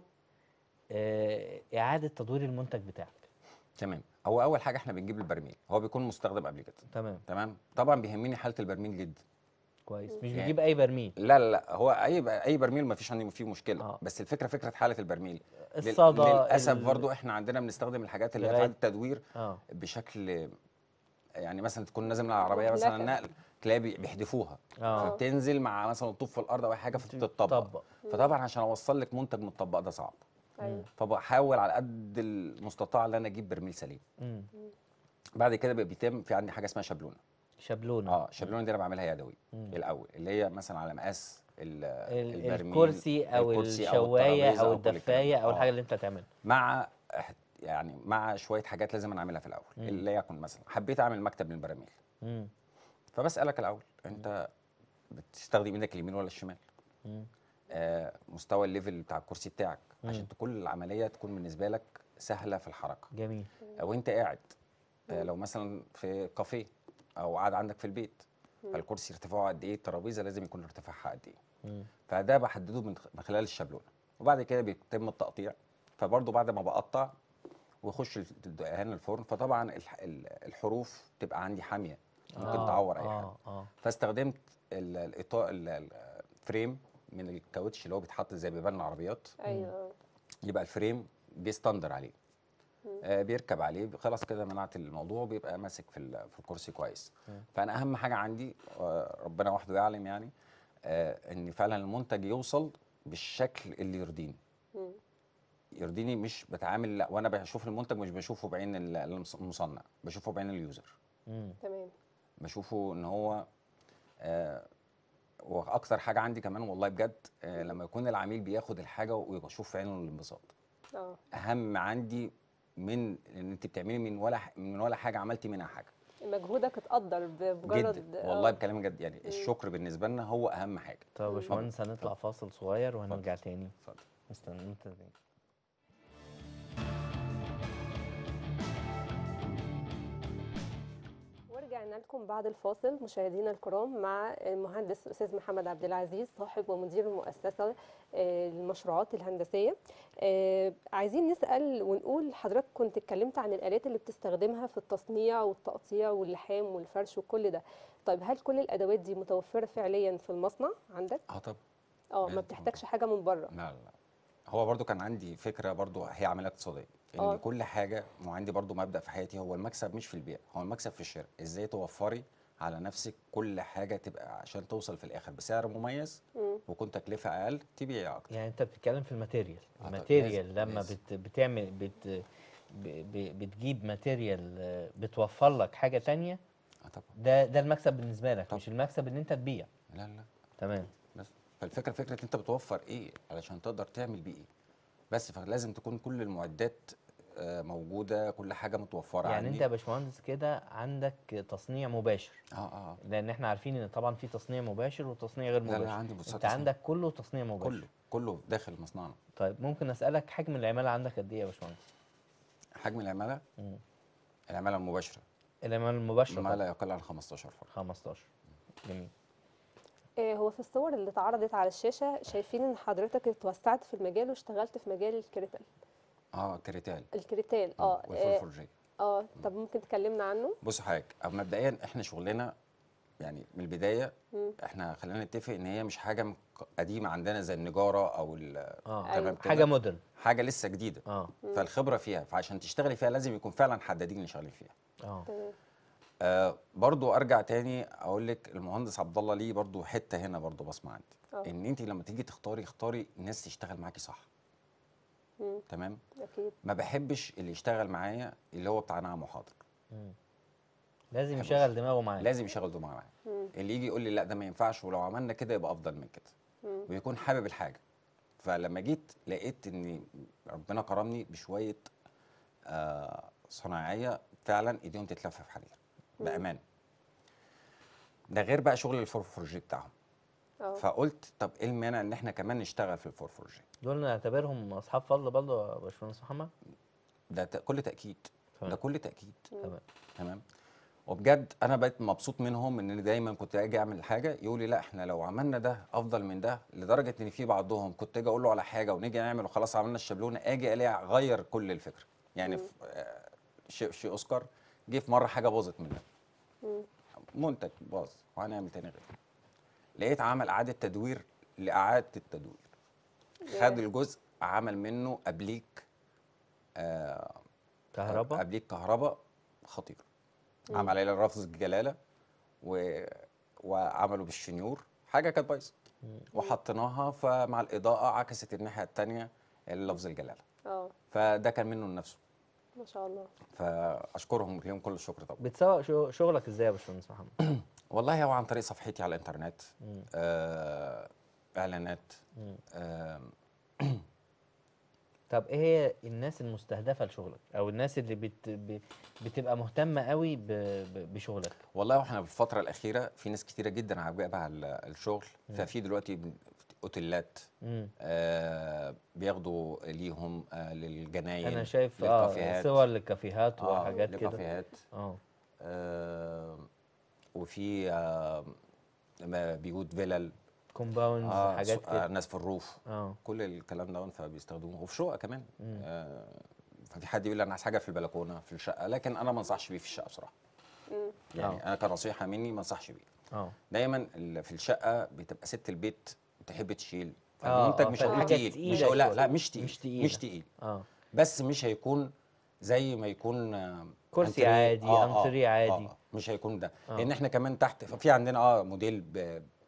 آه، اعادة تدوير المنتج بتاعك تمام هو اول حاجه احنا بنجيب البرميل هو بيكون مستخدم قبل كده تمام تمام طبعا بيهمني حاله البرميل جدا كويس مش يعني- بيجيب اي برميل لا لا لا هو اي اي برميل ما فيش عندي فيه مشكله آه. بس الفكره فكره حاله البرميل لل- الصدى للاسف ال- برضو احنا عندنا بنستخدم الحاجات اللي هي لغاية- بتاعت التدوير اه بشكل يعني مثلا تكون نازل من العربيه مثلا مهلكة. نقل تلاقي بي- بيحدفوها اه فبتنزل مع مثلا طوب في الارض او اي حاجه فبتطبق طبق فطبعا عشان اوصل لك منتج متطبق ده صعب ايوه فبحاول على قد المستطاع ان انا اجيب برميل سليم مم. بعد كده بقى بيتم في عندي حاجه اسمها شابلونه شابلونه اه الشابلونه دي انا بعملها يدوي مم. الاول اللي هي مثلا على مقاس ال- ال- البرميل الكرسي او الكرسي الشوايه الترابيزة او كل الكلام الدفايه ده. او آه. الحاجه اللي انت هتعملها مع اح- يعني مع شويه حاجات لازم أنا اعملها في الاول مم. اللي يكن مثلا حبيت اعمل مكتب للبراميل مم. فبسالك الاول انت بتستخدم ايدك اليمين ولا الشمال مم. آه مستوى الليفل بتاع الكرسي بتاعك مم. عشان تكون العمليه تكون بالنسبه لك سهله في الحركه جميل او انت قاعد آه لو مثلا في كافيه او قاعد عندك في البيت فالكرسي ارتفاعه قد ايه الترابيزه لازم يكون ارتفاعها قد ايه مم. فده بحدده من خ- من خلال الشابلونه وبعد كده بيتم التقطيع فبرضه بعد ما بقطع ويخش الدهان الفرن فطبعا الح- ال- الحروف تبقى عندي حاميه ممكن آه، تعور اي حاجه اه اه فاستخدمت ال- الاطار ال- ال- الفريم من الكاوتش اللي هو بيتحط زي بيبان العربيات ايوه يبقى الفريم بيستندر عليه آه بيركب عليه خلاص كده منعت الموضوع بيبقى ماسك في ال- في الكرسي كويس مم. فانا اهم حاجه عندي آه ربنا وحده يعلم يعني آه ان فعلا المنتج يوصل بالشكل اللي يرضيني مم. يرضيني مش بتعامل لا وانا بشوف المنتج مش بشوفه بعين ال- المص- المصنع بشوفه بعين اليوزر مم. تمام بشوفه ان هو آه واكتر حاجه عندي كمان والله بجد آه لما يكون العميل بياخد الحاجه ويشوف في عينه الانبساط اه اهم عندي من ان انت بتعملي من ولا ح- من ولا حاجه عملتي منها حاجه مجهودك اتقدر بمجرد جدا والله آه. بكلام جد يعني الشكر بالنسبه لنا هو اهم حاجه طب يا باشمهندس هنطلع فاصل صغير وهنرجع اتفضل. تاني اتفضل مستني منتظرين ورجعنا لكم بعد الفاصل مشاهدينا الكرام مع المهندس الاستاذ محمد عبد العزيز صاحب ومدير المؤسسه آه، للمشروعات الهندسيه آه، عايزين نسال ونقول حضرتك كنت اتكلمت عن الالات اللي بتستخدمها في التصنيع والتقطيع واللحام والفرش وكل ده طيب هل كل الادوات دي متوفره فعليا في المصنع عندك اه طب اه ما لازم بتحتاجش حاجه من بره لا لا هو برضو كان عندي فكره برضو هي عمليه اقتصاديه ان آه. كل حاجه وعندي برضو مبدا في حياتي هو المكسب مش في البيع هو المكسب في الشراء ازاي توفري على نفسك كل حاجه تبقى عشان توصل في الاخر بسعر مميز مم. ويكون تكلفه اقل تبيعي اكتر يعني انت بتتكلم في الماتيريال آه طبعاً، الماتيريال لازم- لما لازم. بت بتعمل بت ب- ب- بتجيب ماتيريال آه، بتوفر لك حاجه تانية اه طبعا ده ده المكسب بالنسبه لك طبعاً. مش المكسب ان انت تبيع لا لا تمام بس فالفكره فكره انت بتوفر ايه علشان تقدر تعمل بيه ايه بس فلازم تكون كل المعدات آه، موجوده كل حاجه متوفره يعني انت عندي يا باشمهندس كده عندك تصنيع مباشر اه اه لان احنا عارفين ان طبعا في تصنيع مباشر وتصنيع غير لا، لا، مباشر عندي بص- انت تصنيع. عندك كله تصنيع مباشر كله كله داخل مصنعنا طيب ممكن اسالك حجم العماله عندك قد ايه يا باشمهندس حجم العماله مم. العماله المباشره العماله المباشره ما طبعاً. لا يقل عن 15 فرد 15 جميل آه، هو في الصور اللي اتعرضت على الشاشه شايفين ان حضرتك اتوسعت في المجال واشتغلت في مجال الكريتال اه كريتال الكريتال اه اه, والفولفورجي آه. طب ممكن تكلمنا عنه بص حضرتك أو مبدئيا احنا شغلنا يعني من البدايه مم. احنا خلينا نتفق ان هي مش حاجه م- قديمه عندنا زي النجاره او ال- اه أيوة. تمام كده حاجه مودرن حاجه لسه جديده اه فالخبره فيها فعشان تشتغلي فيها لازم يكون فعلا حدادين اللي شغالين فيها اه تمام آه برضو ارجع تاني اقول لك المهندس عبد الله ليه برضو حته هنا برضو بصمه عندي اه ان انت لما تيجي تختاري اختاري ناس تشتغل معاكي صح مم. تمام اكيد ما بحبش اللي يشتغل معايا اللي هو بتاع نعم وحاضر مم. لازم بحب يشغل دماغه معاك لازم يشغل دماغه معايا مم. اللي يجي يقول لي لا ده ما ينفعش ولو عملنا كده يبقى افضل من كده مم. ويكون حابب الحاجه فلما جيت لقيت ان ربنا كرمني بشويه آه صناعيه فعلا ايديهم تتلف في حرير بامان ده غير بقى شغل الفورفورجي بتاعهم اه فقلت طب ايه المانع ان احنا كمان نشتغل في الفورفورجي دول نعتبرهم اصحاب فضل برضه يا باشمهندس محمد ده ت- كل تاكيد تمام. ده كل تاكيد تمام تمام وبجد انا بقيت مبسوط منهم ان دايما كنت اجي اعمل حاجه يقول لي لا احنا لو عملنا ده افضل من ده لدرجه ان في بعضهم كنت اجي اقول له على حاجه ونيجي نعمل وخلاص عملنا الشابلونه اجي الاقي غير كل الفكره يعني في آه، شيء شيء اوسكار جه في مره حاجه باظت مننا مم. منتج باظ وهنعمل تاني غيره لقيت عمل اعاده تدوير لاعاده التدوير خد الجزء عمل منه ابليك آه كهرباء ابليك كهرباء خطير عمل عليه لفظ الجلاله و... وعملوا بالشنيور حاجه كانت بايظه وحطيناها فمع الاضاءه عكست الناحيه الثانيه لفظ الجلاله اه فده كان منه لنفسه ما شاء الله فاشكرهم ليهم كل الشكر طبعا بتسوق شو- شغلك ازاي يا باشمهندس محمد والله هو عن طريق صفحتي على الانترنت مم. آه اعلانات مم. آه طب ايه هي الناس المستهدفه لشغلك او الناس اللي بت... ب- بتبقى مهتمه قوي ب... ب... بشغلك والله واحنا في الفتره الاخيره في ناس كتيره جدا عجبها ال- الشغل ففي دلوقتي بن- اوتيلات مم. آه بياخدوا ليهم آه للجناين انا شايف اه للكافيهات. صور للكافيهات آه، وحاجات كده لكافيهات اه آه وفي آه ما بيوت فيلل كومباوندز آه حاجات سو- آه كده ناس في الروف اه كل الكلام ده فبيستخدموه وفي شقق كمان مم. آه ففي حد يقول لي انا عايز حاجه في البلكونه في الشقه لكن انا ما انصحش بيه في الشقه بصراحه مم. يعني آه. انا كنصيحه مني ما انصحش بيه اه دايما ال- في الشقه بتبقى ست البيت تحب تشيل آه، فالمنتج آه، مش هقول فالحاجة تقيل مش تقيلة هقول لا شوية. لا مش تقيل مش تقيلة. مش تقيل اه بس مش هيكون زي ما يكون آه، كرسي أنتريه. عادي، أنتريه عادي. آه مش هيكون ده آه. لان احنا كمان تحت في عندنا اه موديل ب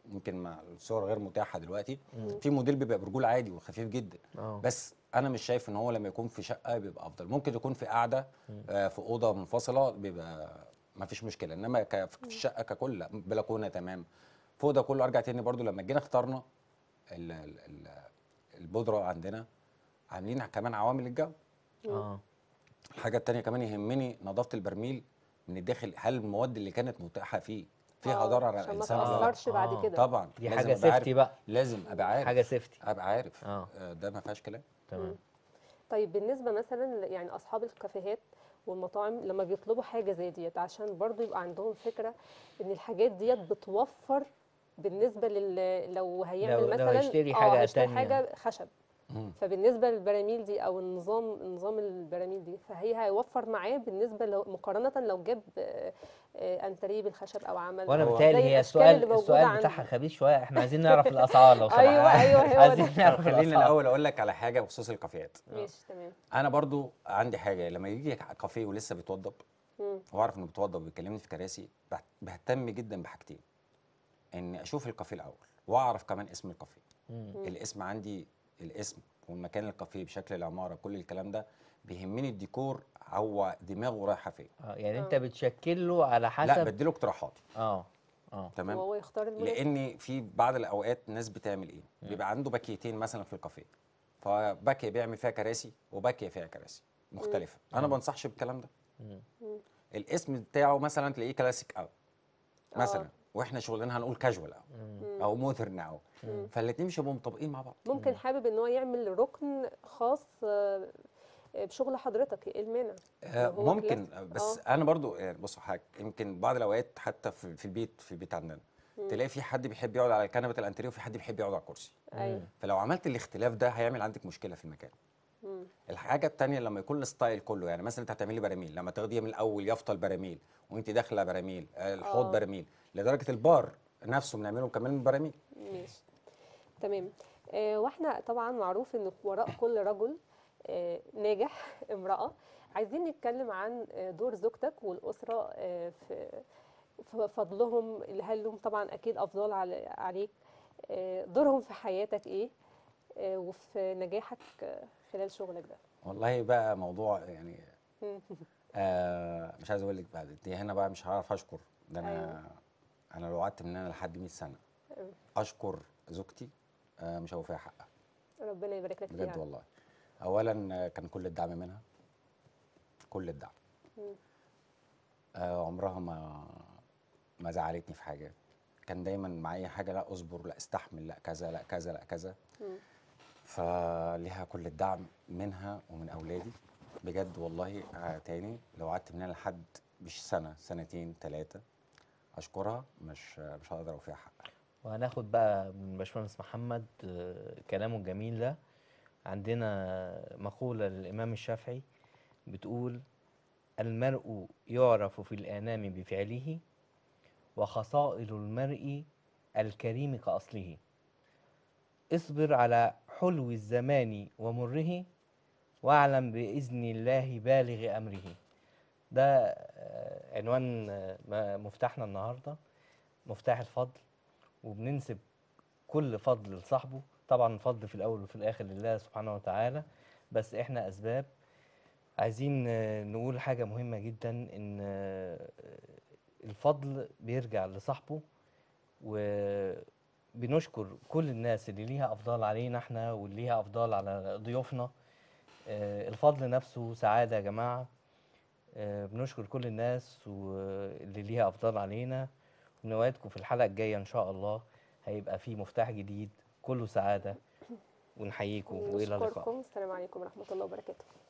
يمكن مع الصور غير متاحه دلوقتي في موديل بيبقى برجول عادي وخفيف جدا اه بس انا مش شايف ان هو لما يكون في شقه بيبقى افضل ممكن يكون في قاعده آه، في اوضه منفصله بيبقى ما فيش مشكله انما ك- في الشقه ككل لا، بلكونه تمام فوق ده كله ارجع تاني برضو لما جينا اخترنا ال- ال- ال- البودره عندنا عاملين كمان عوامل الجو اه الحاجه التانيه كمان يهمني نظافه البرميل من الداخل هل المواد اللي كانت متاحه فيه فيها آه، ضرر على عشان ما الانسان ولا لا؟ تاثرش بعد آه، كده طبعا دي لازم حاجه أبقى عارف- سيفتي بقى لازم ابقى عارف حاجه سيفتي ابقى عارف اه آه، ده ما فيهاش كلام تمام طيب بالنسبه مثلا ل- يعني اصحاب الكافيهات والمطاعم لما بيطلبوا حاجه زي ديت عشان برضو يبقى عندهم فكره ان الحاجات ديت بتوفر بالنسبه لل لو هيعمل لو- لو مثلا هيشتري آه، حاجة هيشتري تانية. حاجه خشب مم. فبالنسبه للبراميل دي او النظام نظام البراميل دي فهي هيوفر معاه بالنسبه لو مقارنه لو جاب آه، آه، انتريه بالخشب او عمل وانا هو- بتهيألي زي هي الأشكال اللي السؤال موجودة السؤال عنده. بتاعها خبيث شويه احنا عايزين نعرف الاسعار لو سمحت أيوة، أيوة، هو عايزين ده. طب نعرف خليني الاسعار الاول اقول لك على حاجه بخصوص الكافيهات ماشي تمام انا برضو عندي حاجه لما يجي كافيه ولسه بيتوضب مم. واعرف انه بيتوضب وبيكلمني في كراسي بهت- بهتم جدا بحاجتين اني اشوف الكافيه الاول واعرف كمان اسم الكافيه مم. الاسم عندي الاسم والمكان الكافيه بشكل العماره كل الكلام ده بيهمني الديكور هو دماغه رايحه فين اه يعني انت آه. بتشكل له على لا حسب بديله اقتراحات اه اه تمام وهو يختار المناسب لان في بعض الاوقات ناس بتعمل ايه بيبقى عنده باكيتين مثلا في الكافيه فباكيه بيعمل فيها كراسي وباكيه فيها كراسي مختلفه انا ما بنصحش بالكلام ده مم. الاسم بتاعه مثلا تلاقيه كلاسيك قوي آه. مثلا واحنا شغلنا هنقول كاجوال قوي مم. او مودرن قوي فالاثنين مش هيبقوا مطابقين مع بعض ممكن حابب ان هو يعمل ركن خاص آه، بشغل حضرتك ايه المانع آه، لو هو ممكن كلاسيك. بس انا برضو يعني بصوا حاجه يمكن بعض الاوقات حتى في في البيت في البيت عندنا تلاقي في حد بيحب يقعد على كنبه الانتريه وفي حد بيحب يقعد على الكرسي ايوه فلو عملت الاختلاف ده هيعمل عندك مشكله في المكان مم. الحاجه التانية لما يكون الستايل كله يعني مثلا انت هتعملي براميل لما تاخديها من الاول يافطه البراميل وانت داخله براميل آه، الحوض آه. براميل لدرجه البار نفسه بنعمله كمان من براميل ماشي تمام آه، واحنا طبعا معروف ان وراء كل رجل آه، ناجح امرأة عايزين نتكلم عن آه، دور زوجتك والأسرة آه، في في فضلهم اللي هل لهم طبعا أكيد أفضل على- عليك آه، دورهم في حياتك إيه آه، وفي نجاحك آه، خلال شغلك ده والله بقى موضوع يعني مم. آه مش عايز اقول لك بعد دي هنا بقى مش هعرف اشكر ده انا أيوة. انا لو قعدت من هنا لحد 100 سنه أيوة. اشكر زوجتي آه مش هوفيها حقها ربنا يبارك لك بجد فيها والله اولا آه، كان كل الدعم منها كل الدعم مم. آه عمرها ما ما زعلتني في حاجه كان دايما معايا حاجه لا اصبر لا استحمل لا كذا لا كذا لا كذا مم. فليها كل الدعم منها ومن اولادي بجد والله آه تاني لو قعدت من هنا لحد مش سنه سنتين ثلاثه اشكرها مش آه مش هقدر اوفيها حقها وهناخد بقى من باشمهندس محمد آه، كلامه الجميل ده عندنا مقولة للإمام الشافعي بتقول المرء يعرف في الآنام بفعله وخصائل المرء الكريم كأصله اصبر على حلو الزمان ومره واعلم بإذن الله بالغ أمره ده آه، عنوان آه، م- مفتاحنا النهارده مفتاح الفضل وبننسب كل فضل لصاحبه طبعا الفضل في الاول وفي الاخر لله سبحانه وتعالى بس احنا اسباب عايزين آه، نقول حاجة مهمة جدا ان آه، الفضل بيرجع لصاحبه وبنشكر كل الناس اللي ليها افضال علينا احنا واللي ليها افضال على ضيوفنا آه، الفضل نفسه سعادة يا جماعة آه، بنشكر كل الناس واللي ليها افضال علينا ونوعدكم في الحلقة الجاية ان شاء الله هيبقى في مفتاح جديد كله سعادة ونحييكم والى اللقاء نشكركم السلام عليكم ورحمة الله وبركاته